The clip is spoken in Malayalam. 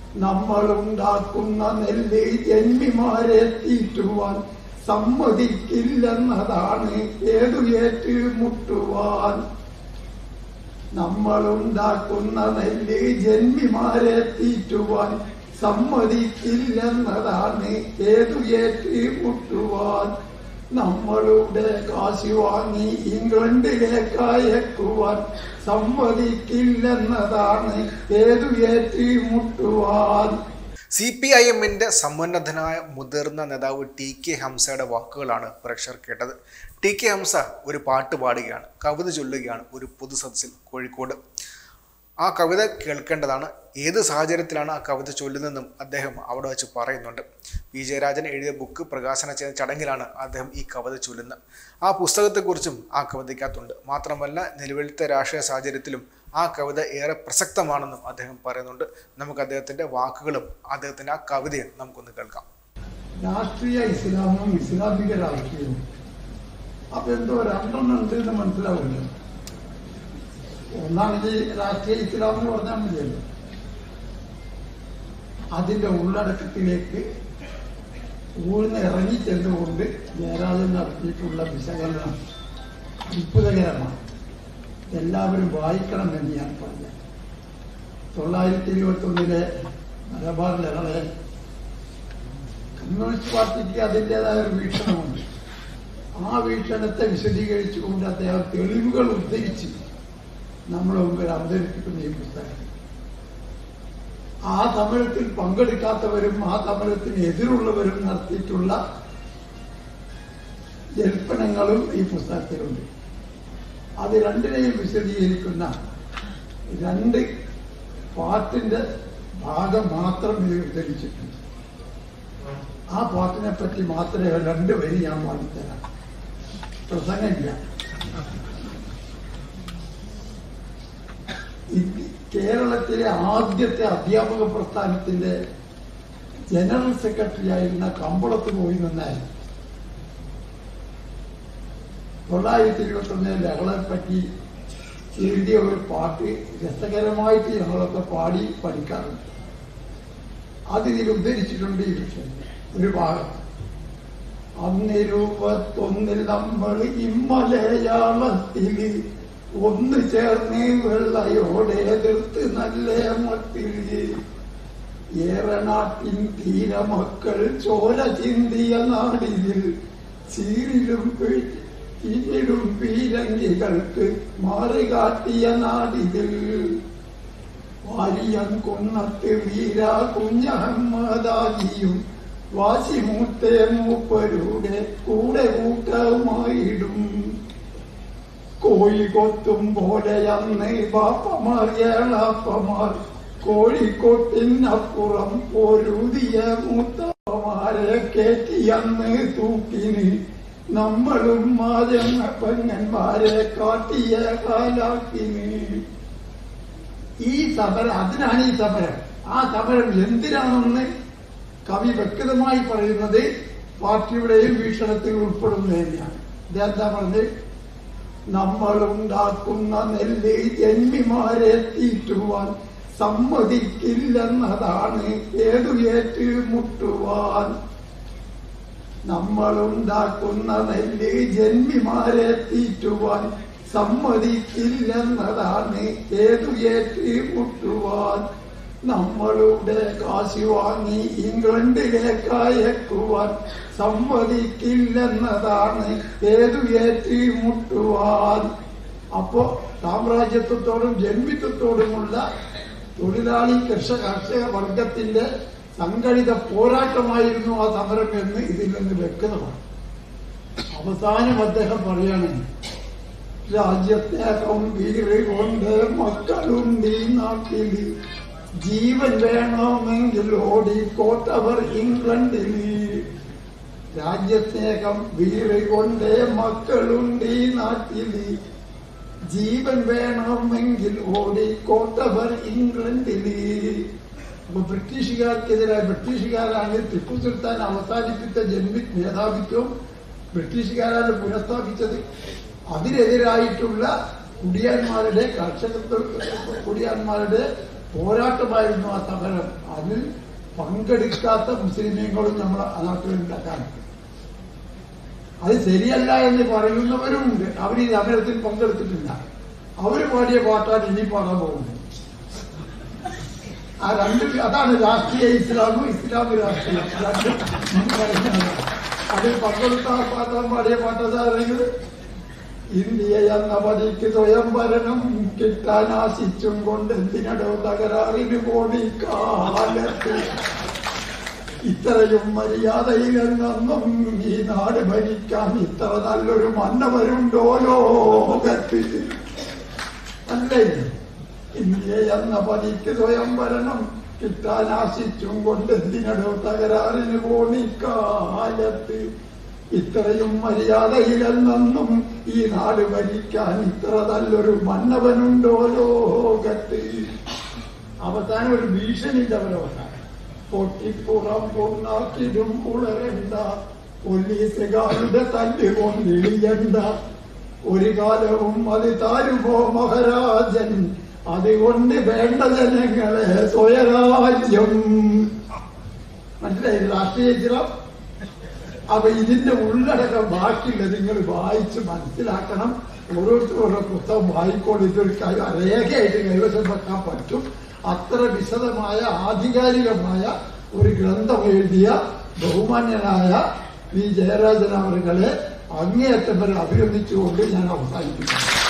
നമ്മളുണ്ടാക്കുന്ന നെല്ല് ജന്മിമാരെ തീറ്റുവാൻ സമ്മതിക്കില്ലെന്നതാണ് ഏതു ഏറ്റുമുട്ടുവാൻ നമ്മളുണ്ടാക്കുന്ന നെല്ല് ജന്മിമാരെ തീറ്റുവാൻ സമ്മതിക്കില്ലെന്നതാണ് ഏതു ഏറ്റുമുട്ടുവാൻ നമ്മളുടെ കാശ് വാങ്ങി ഇംഗ്ലണ്ടിലേക്ക് അയക്കുവാൻ സമ്മതിക്കില്ലെന്നതാണ് ഏതു ഏറ്റുമുട്ടുവാൻ സി പി ഐ എമ്മിന്റെ സമുന്നതനായ മുതിർന്ന നേതാവ് ടി കെ ഹംസയുടെ വാക്കുകളാണ് പ്രേക്ഷകർ കേട്ടത് ടി കെ ഹംസ ഒരു പാട്ട് പാടുകയാണ് കവിത ചൊല്ലുകയാണ് ഒരു പൊതുസദസ്സിൽ കോഴിക്കോട് ആ കവിത കേൾക്കേണ്ടതാണ് ഏത് സാഹചര്യത്തിലാണ് ആ കവിത ചൊല്ലുന്നതെന്നും അദ്ദേഹം അവിടെ വെച്ച് പറയുന്നുണ്ട് പി ജയരാജൻ എഴുതിയ ബുക്ക് പ്രകാശനം ചെയ്യുന്ന ചടങ്ങിലാണ് അദ്ദേഹം ഈ കവിത ചൊല്ലുന്നത് ആ പുസ്തകത്തെക്കുറിച്ചും ആ കവിതയ്ക്കകത്തുണ്ട് മാത്രമല്ല നിലവിലത്തെ രാഷ്ട്രീയ സാഹചര്യത്തിലും ആ കവിത ഏറെ പ്രസക്തമാണെന്നും അദ്ദേഹം പറയുന്നുണ്ട് നമുക്ക് അദ്ദേഹത്തിന്റെ വാക്കുകളും അദ്ദേഹത്തിന്റെ ആ കവിതയും നമുക്കൊന്ന് കേൾക്കാം രാഷ്ട്രീയ ഇസ്ലാമും ഇസ്ലാമിക രാഷ്ട്രീയവും അപ്പൊ എന്തോ രണ്ടെണ്ണം ഉണ്ട് എന്ന് മനസ്സിലാവില്ല ഒന്നാണെങ്കിൽ രാഷ്ട്രീയ ഇസ്ലാം എന്ന് പറഞ്ഞാൽ മതിയല്ലോ അതിന്റെ ഉള്ളടക്കത്തിലേക്ക് ഊഴ്ന്ന് ഇറങ്ങി ചെന്നുകൊണ്ട് ജയരാജൻ നടത്തിയിട്ടുള്ള വിശകലനം അത്ഭുതകരമാണ് എല്ലാവരും വായിക്കണമെന്ന് ഞാൻ പറഞ്ഞു തൊള്ളായിരത്തി ഇരുപത്തി ഒന്നിലെ മലബാർ ലഹളയിൽ കമ്മ്യൂണിസ്റ്റ് പാർട്ടിക്ക് അതിൻ്റെതായ ഒരു വീക്ഷണമുണ്ട് ആ വീക്ഷണത്തെ വിശദീകരിച്ചുകൊണ്ട് അദ്ദേഹം തെളിവുകൾ ഉദ്ധരിച്ച് നമ്മുടെ മുമ്പിൽ അവതരിപ്പിക്കുന്ന ഈ പുസ്തകം ആ സമരത്തിൽ പങ്കെടുക്കാത്തവരും ആ സമരത്തിന് എതിരുള്ളവരും നടത്തിയിട്ടുള്ള ജൽപ്പനങ്ങളും ഈ പുസ്തകത്തിലുണ്ട് അത് രണ്ടിനെയും വിശദീകരിക്കുന്ന രണ്ട് പാട്ടിന്റെ ഭാഗം മാത്രം ഇത് ഉദ്ധരിച്ചിട്ടുണ്ട് ആ പാട്ടിനെ പറ്റി മാത്രമേ രണ്ട് വരി ഞാൻ പാടിത്തരാം പ്രസംഗമില്ല ഇത് കേരളത്തിലെ ആദ്യത്തെ അധ്യാപക പ്രസ്ഥാനത്തിന്റെ ജനറൽ സെക്രട്ടറി ആയിരുന്ന കമ്പളത്ത് പോയി നിന്നാൽ തൊള്ളായിരത്തി ഇരുപത്തി ഒന്നിൽ ലഹളയെ പറ്റി എഴുതിയ ഒരു പാട്ട് രസകരമായിട്ട് ഞങ്ങളൊക്കെ പാടി പഠിക്കാറുണ്ട് അതിൽ ഉദ്ധരിച്ചിട്ടുണ്ട് ഈ വിഷയം ഒരു ഭാഗം അന്നിരുപത്തൊന്നിൽ നമ്മൾ ഇമ്മലയാളത്തിൽ ഒന്ന് ചേർന്ന് വെള്ളയോടെ എതിർത്ത് നല്ല മട്ടിൽ ഏറനാട്ടിൻ തീരമക്കൾ ചോര ചിന്തിയ നാടിതിൽ ചീരിലും പിന്നിലും പീരങ്കികൾക്ക് മാറികാട്ടിയ നാടിതിൽ വാരിയം കൊന്നത്ത് വീര കുഞ്ഞഹമ്മദാജിയും വാശിമൂത്തേ മൂപ്പരുടെ കൂടെ കൂട്ടമായിടും കോഴി കൊത്തും പോലെ അന്ന് ബാപ്പമാർ ഏളാപ്പമാർ കോഴിക്കോട്ടിനപ്പുറം ഒരുതിയ മൂത്തമാരെ കയറ്റിയന്ന് തൂക്കിന് നമ്മളും മാജങ്ങ പെങ്ങന്മാരെ കാട്ടിയ കാലാക്കിന് ഈ സമരം അതിനാണ് ഈ സമരം ആ സമരം എന്തിനാണെന്ന് കവി വ്യക്തമായി പറയുന്നത് പാർട്ടിയുടെയും വീക്ഷണത്തിൽ ഉൾപ്പെടുന്നത് തന്നെയാണ് ഇതെന്താ പറഞ്ഞത് നമ്മളുണ്ടാക്കുന്ന നെല്ല് ജന്മിമാരെ തീറ്റുവാൻ സമ്മതിക്കില്ലെന്നതാണ് ഏതു ഏറ്റുമുട്ടുവാൻ നമ്മളുണ്ടാക്കുന്ന നെല്ല് ജന്മിമാരെ തീറ്റുവാൻ സമ്മതിക്കില്ലെന്നതാണ് ഏതു ഏറ്റുമുട്ടുവാൻ നമ്മളുടെ കാശ് വാങ്ങി ഇംഗ്ലണ്ടിലേക്ക് അയക്കുവാൻ സമ്മതിക്കില്ലെന്നതാണ് ഏതു ഏറ്റുമുട്ടുവാൻ അപ്പോ സാമ്രാജ്യത്വത്തോടും ജന്മിത്വത്തോടുമുള്ള തൊഴിലാളി കർഷക കർഷക വർഗത്തിന്റെ സംഘടിത പോരാട്ടമായിരുന്നു ആ സമരം എന്ന് ഇതിൽ നിന്ന് വ്യക്തമാണ് അവസാനം അദ്ദേഹം പറയാണ് രാജ്യത്തേക്കം വീറ് കൊണ്ട് മക്കളുണ്ട് ഈ നാട്ടിൽ ജീവൻ വേണമെങ്കിൽ ഓടിക്കോട്ടവർ ഇംഗ്ലണ്ടിൽ രാജ്യത്തേക്കം വീറ് കൊണ്ട് മക്കളുണ്ട് ഈ നാട്ടിൽ ജീവൻ വേണമെങ്കിൽ ഓടിക്കോട്ടവർ ഇംഗ്ലണ്ടില് അപ്പൊ ബ്രിട്ടീഷുകാർക്കെതിരായ ബ്രിട്ടീഷുകാരാണ് ടിപ്പു സുൽത്താൻ അവസാനിപ്പിച്ച ജന്മി മേധാവിത്വം ബ്രിട്ടീഷുകാരാണ് പുനഃസ്ഥാപിച്ചത് അതിനെതിരായിട്ടുള്ള കുടിയാന്മാരുടെ കർഷക കുടിയാന്മാരുടെ പോരാട്ടമായിരുന്നു ആ സമരം അതിൽ പങ്കെടുക്കാത്ത മുസ്ലിമീങ്ങളും നമ്മളെ നാട്ടിലുണ്ടാക്കാൻ അത് ശരിയല്ല എന്ന് പറയുന്നവരുമുണ്ട് അവർ ഈ സമരത്തിൽ പങ്കെടുത്തിട്ടില്ല അവർ പാടിയ പാട്ടാണ് ഇനി പാടാൻ പോകുന്നത് ആ രണ്ട് അതാണ് രാഷ്ട്രീയ ഇസ്ലാമും ഇസ്ലാമി രാഷ്ട്രീയം രണ്ടും മുമ്പ് പറയുന്നതാണ്. അതിൽ പങ്കെടുത്ത ആ പാട്ടാൻ പാടിയ പാട്ടതാണെങ്കിൽ ഇന്ത്യ എന്ന പതിക്ക് സ്വയം ഭരണം കിട്ടാൻ ആശിച്ചും കൊണ്ട് എന്തിനടോ തകരാറിന് പോണി കാലത്ത് ഇത്രയും മര്യാദയിലെന്നും ഈ നാട് ഭരിക്കാൻ ഇത്ര നല്ലൊരു മന്നവരുണ്ടോ ലോകത്ത് അല്ലേ ഇന്ത്യ എന്ന പതിക്ക് സ്വയം ഭരണം കിട്ടാൻ ആശിച്ചും കൊണ്ട് എന്തിനടോ തകരാറിന് പോണി കാലത്ത് ഇത്രയും മര്യാദയിലെന്നും ഈ നാട് ഭരിക്കാൻ ഇത്ര നല്ലൊരു മന്നവനുണ്ടോ ലോകത്ത് അവസാനം ഒരു ഭീഷണിന്റെ അവരവസാനം പൊട്ടിപ്പുറം പൊണ്ണാക്കിടും പുളരണ്ട പോലീസുകാരുടെ തല്ലുകൊണ്ടിളിയണ്ട ഒരു കാലവും അത് താരുമോ മഹാരാജൻ അതുകൊണ്ട് വേണ്ട ജനങ്ങളെ സ്വയരാജ്യം മനസ്സിലായി രാഷ്ട്രീയ ചിത്രം അപ്പൊ ഇതിന്റെ ഉള്ളടക്കം ബാക്കിയുള്ളത് നിങ്ങൾ വായിച്ച് മനസ്സിലാക്കണം ഓരോരുത്തരും ഓരോ പുസ്തകം വായിക്കോളൂ ഇതൊരു ക- രേഖയായിട്ട് കൈവശം വെക്കാൻ പറ്റും അത്ര വിശദമായ ആധികാരികമായ ഒരു ഗ്രന്ഥം എഴുതിയ ബഹുമാന്യനായ വി ജയരാജൻ അവരുകളെ അങ്ങേയറ്റം വരെ അഭിനന്ദിച്ചുകൊണ്ട് ഞാൻ അവസാനിപ്പിക്കുന്നു